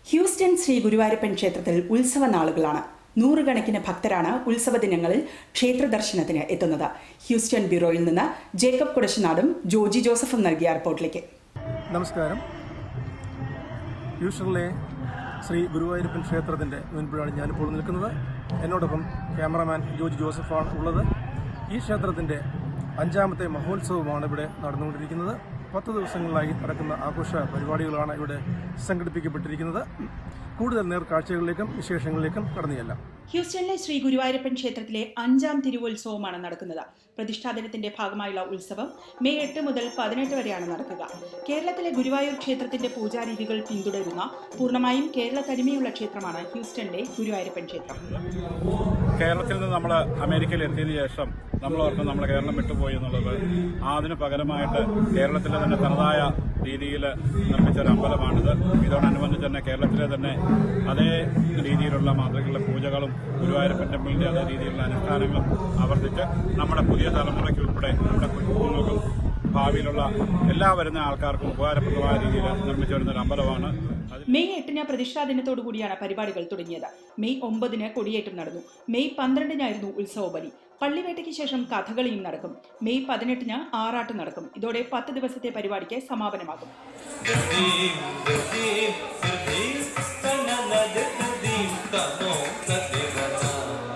Houston Shri Guruvayurappan ക്ഷേത്രത്തിൽ ഉത്സവ നാളുകളാണ് നൂറുകണക്കിന് ഭക്തരാണ് ഉത്സവ ദിനങ്ങളിൽ ക്ഷേത്ര ദർശനത്തിന് എത്തുന്നത് ഹ്യൂസ്റ്റൺ ബ്യൂറോയിൽ നിന്ന് ജേക്കബ് കുടശനാടും ജോജി ജോസഫും നൽകിയ റിപ്പോർട്ടിലേക്ക് നമസ്കാരം ഹ്യൂസ്റ്റണിലെ ശ്രീ ഗുരുവായൂരപ്പൻ ക്ഷേത്രത്തിൻ്റെ മുൻപിലാണ് ഞാനിപ്പോൾ നിൽക്കുന്നത് എന്നോടൊപ്പം ക്യാമറമാൻ ജോജി ജോസഫാണ് ഉള്ളത് ഈ ക്ഷേത്രത്തിൻ്റെ അഞ്ചാമത്തെ മഹോത്സവമാണ് ഇവിടെ നടന്നുകൊണ്ടിരിക്കുന്നത് പത്ത് ദിവസങ്ങളിലായി നടക്കുന്ന ആഘോഷ പരിപാടികളാണ് ഇവിടെ സംഘടിപ്പിക്കപ്പെട്ടിരിക്കുന്നത് കൂടുതൽ നേർക്കാഴ്ചകളിലേക്കും വിശേഷങ്ങളിലേക്കും കടന്നു ചെല്ലാം ഹ്യൂസ്റ്റണിലെ ശ്രീ ഗുരുവായൂരപ്പൻ ക്ഷേത്രത്തിലെ അഞ്ചാം തിരുവുത്സവമാണ് നടക്കുന്നത് പ്രതിഷ്ഠാദിനത്തിന്റെ ഭാഗമായുള്ള ഉത്സവം മെയ് എട്ട് മുതൽ പതിനെട്ട് വരെയാണ് നടക്കുക കേരളത്തിലെ ഗുരുവായൂർ ക്ഷേത്രത്തിന്റെ പൂജാരീതികൾ പിന്തുടരുന്ന പൂർണ്ണമായും കേരള തനിമയുള്ള ക്ഷേത്രമാണ് ഹ്യൂസ്റ്റണിലെ ഗുരുവായൂരപ്പൻ ക്ഷേത്രം കേരളത്തിൽ നിന്ന് നമ്മൾ അമേരിക്കയിൽ എത്തിയതിനു ശേഷം നമ്മൾ ഓർക്കും നമ്മൾ കേരളം വിട്ടുപോയി എന്നുള്ളത് അതിന് പകരമായിട്ട് കേരളത്തിലെ തന്നെ തനതായ രീതിയിൽ നിർമ്മിച്ച ഒരു അമ്പലമാണിത് ഇതോടനുബന്ധിച്ച് തന്നെ കേരളത്തിലെ തന്നെ അതേ രീതിയിലുള്ള മാതൃകയുള്ള പൂജകളും ഗുരുവായൂരപ്പൻ ടെമ്പിളിന്റെ അതേ രീതിയിലുള്ള അനുഷ്ഠാനങ്ങളും ആവർത്തിച്ച് നമ്മുടെ പുതിയ തലമുറയ്ക്ക് ഉൾപ്പെടെ നമ്മുടെ കുഞ്ഞുങ്ങൾക്കും ഭാവിയിലുള്ള എല്ലാ വരുന്ന ആൾക്കാർക്കും ഉപകാരപ്രദമായ രീതിയിൽ നിർമ്മിച്ചു വരുന്ന ഒരു അമ്പലമാണ് അതിൽ മെയ് എട്ടിന് പ്രതിഷ്ഠാ ദിനത്തോടു കൂടിയാണ് പരിപാടികൾ തുടങ്ങിയത് മെയ് ഒമ്പതിന് കൊടിയേറ്റം നടന്നു മെയ് പന്ത്രണ്ടിനായിരുന്നു ഉത്സവ ബലി പള്ളിവേട്ടയ്ക്ക് ശേഷം കഥകളിയും നടക്കും മെയ് പതിനെട്ടിന് ആറാട്ട് നടക്കും ഇതോടെ പത്ത് ദിവസത്തെ പരിപാടിക്ക് സമാപനമാകും Gadim, gadim, gadim, tananad gadim, tano katirana.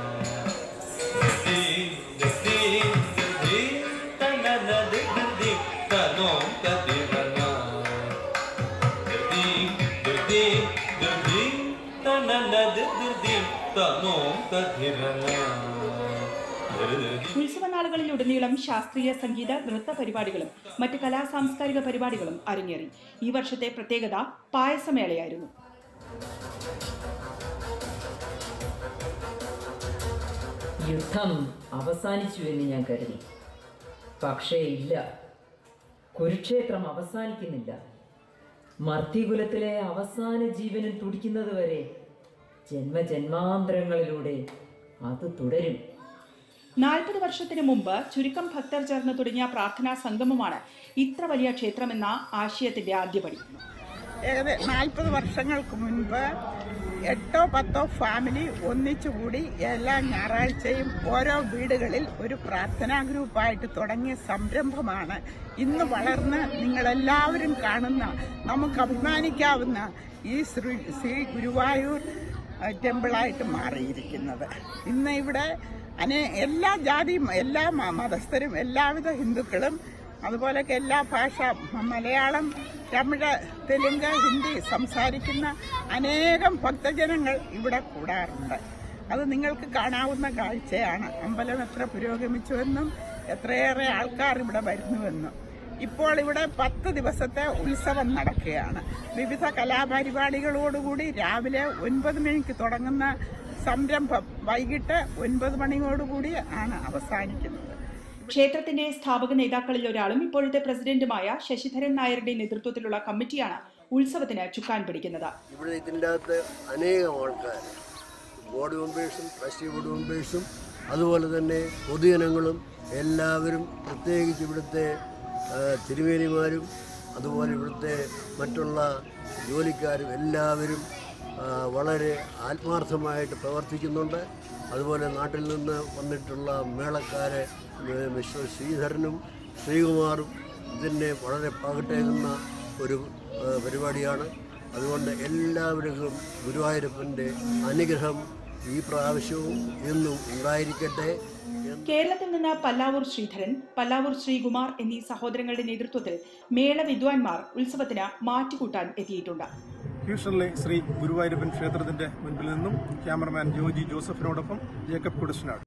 Gadim, gadim, gadim, tananad gadim, tano katirana. Gadim, gadim, gadim, tananad gadim, tano katirana. ഉത്സവ നാളുകളിലുടനീളം ശാസ്ത്രീയ സംഗീത നൃത്ത പരിപാടികളും മറ്റ് കലാ സാംസ്കാരിക പരിപാടികളും അരങ്ങേറി ഈ വർഷത്തെ പ്രത്യേകത പായസമേളയായിരുന്നു യുദ്ധം അവസാനിച്ചു എന്ന് ഞാൻ കരുതി പക്ഷേ ഇല്ല കുരുക്ഷേത്രം അവസാനിക്കുന്നില്ല മർത്തികുലത്തിലെ അവസാന ജീവനും തുടിക്കുന്നത് വരെ ജന്മജന്മാന്തരങ്ങളിലൂടെ അത് തുടരും നാൽപ്പത് വർഷത്തിന് മുമ്പ് ചുരുക്കം ഭക്തർ ചേർന്ന് തുടങ്ങിയ പ്രാർത്ഥനാ സംഗമമാണ് ഇത്ര വലിയ ക്ഷേത്രമെന്ന ആശയത്തിന്റെ ആദ്യപടി ഏകദേശം നാൽപ്പത് വർഷങ്ങൾക്ക് മുൻപ് എട്ടോ പത്തോ ഫാമിലി ഒന്നിച്ചുകൂടി എല്ലാ ഞായറാഴ്ചയും ഓരോ വീടുകളിൽ ഒരു പ്രാർത്ഥനാ ഗ്രൂപ്പായിട്ട് തുടങ്ങിയ സംരംഭമാണ് ഇന്ന് വളർന്ന് നിങ്ങളെല്ലാവരും കാണുന്ന നമുക്ക് അഭിമാനിക്കാവുന്ന ഈ ശ്രീ ശ്രീ ഗുരുവായൂർ അഹ്, ടെമ്പിളായിട്ട് മാറിയിരിക്കുന്നത് ഇന്ന് ഇവിടെ അനേ എല്ലാ ജാതിയും എല്ലാ മ- മതസ്ഥരും എല്ലാവിധ ഹിന്ദുക്കളും അതുപോലൊക്കെ എല്ലാ ഭാഷ മ- മലയാളം തമിഴ് തെലുങ്ക് ഹിന്ദി സംസാരിക്കുന്ന അനേകം ഭക്തജനങ്ങൾ ഇവിടെ കൂടാറുണ്ട് അത് നിങ്ങൾക്ക് കാണാവുന്ന കാഴ്ചയാണ് അമ്പലം എത്ര പുരോഗമിച്ചുവെന്നും എത്രയേറെ ആൾക്കാർ ഇവിടെ വരുന്നുവെന്നും ഇപ്പോൾ ഇവിടെ പത്ത് ദിവസത്തെ ഉത്സവം നടക്കുകയാണ് വിവിധ കലാപരിപാടികളോടുകൂടി രാവിലെ ഒൻപത് മണിക്ക് തുടങ്ങുന്ന സംരംഭം വൈകിട്ട് ഒൻപത് മണിയോടുകൂടി ആണ് അവസാനിക്കുന്നത് ക്ഷേത്രത്തിന്റെ സ്ഥാപക നേതാക്കളിൽ ഒരാളും ഇപ്പോഴത്തെ പ്രസിഡന്റുമായ ശശിധരൻ നായരുടെ നേതൃത്വത്തിലുള്ള കമ്മിറ്റിയാണ് ഉത്സവത്തിന് ചുക്കാൻ പിടിക്കുന്നത് ഇവിടെ ഇതിൻ്റെ അകത്ത് അനേകം ആൾക്കാർ ബോർഡ് മെമ്പേഴ്സും ട്രസ്റ്റി ബോർഡ് മെമ്പേഴ്സും അതുപോലെ തന്നെ പൊതുജനങ്ങളും എല്ലാവരും പ്രത്യേകിച്ച് ഇവിടുത്തെ ആ, തിരുമേനിമാരും അതുപോലെ ഇവിടുത്തെ മറ്റുള്ള ജോലിക്കാരും എല്ലാവരും ആ, വളരെ ആത്മാർത്ഥമായിട്ട് പ്രവർത്തിക്കുന്നുണ്ട് അതുപോലെ നാട്ടിൽ നിന്ന് വന്നിട്ടുള്ള മേളക്കാരെ ഏ, മിസ്റ്റർ ശ്രീധരനും ശ്രീകുമാറും ഇതിനെ വളരെ പകട്ടേകുന്ന ഒരു ആ, പരിപാടിയാണ് അതുകൊണ്ട് എല്ലാവർക്കും ഗുരുവായൂരപ്പൻ്റെ അനുഗ്രഹം ഈ പ്രാവശ്യവും എന്നും ഉണ്ടായിരിക്കട്ടെ എന്ന് കേരളത്തിൽ നിന്ന് പല്ലാവൂർ ശ്രീധരൻ പല്ലാവൂർ ശ്രീകുമാർ എന്നീ സഹോദരങ്ങളുടെ നേതൃത്വത്തിൽ മേള വിദ്വാൻമാർ ഉത്സവത്തിന് മാറ്റുകൂട്ടാൻ എത്തിയിട്ടുണ്ട് ഹ്യൂസ്റ്റണിലെ ശ്രീ ഗുരുവായൂരപ്പൻ ക്ഷേത്രത്തിൻ്റെ മുൻപിൽ നിന്നും ക്യാമറമാൻ ജോജി ജോസഫിനോടൊപ്പം ജേക്കബ് കുടശനാട്